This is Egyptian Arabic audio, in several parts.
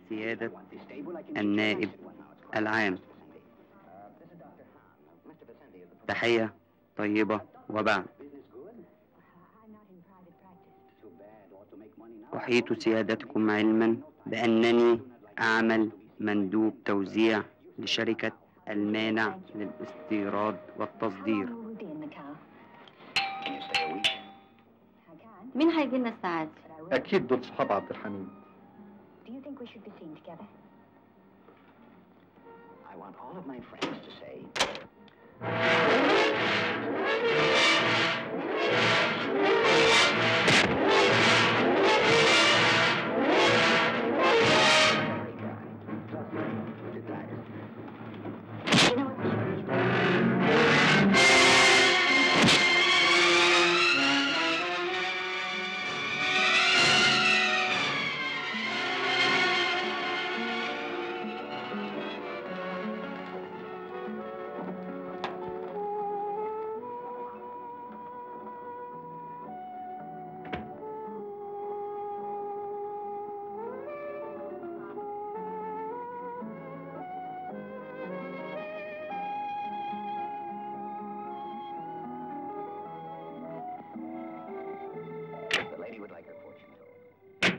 سيادة النائب العام تحية طيبة وبعد أحيط سيادتكم علما بأنني أعمل مندوب توزيع لشركة المانع للاستيراد والتصدير مين هيجي لنا الساعة دي؟ اكيد دول صحاب عبد الحميد Do you think we should be seen together? I want all of my friends to say. The lady would like her fortune told.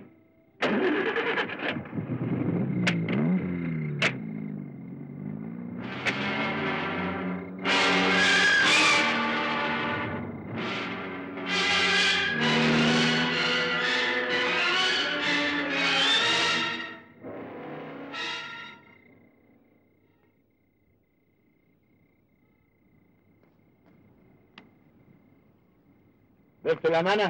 بنت الامانه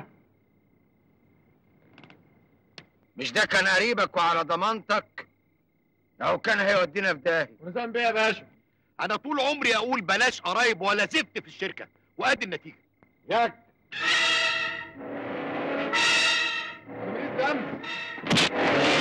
مش ده كان قريبك وعلى ضمانتك لو كان هيودينا في داهيه ونظام بيه يا باشا انا طول عمري اقول بلاش قرايب ولا زفت في الشركه وادي النتيجه ياك تمريض دم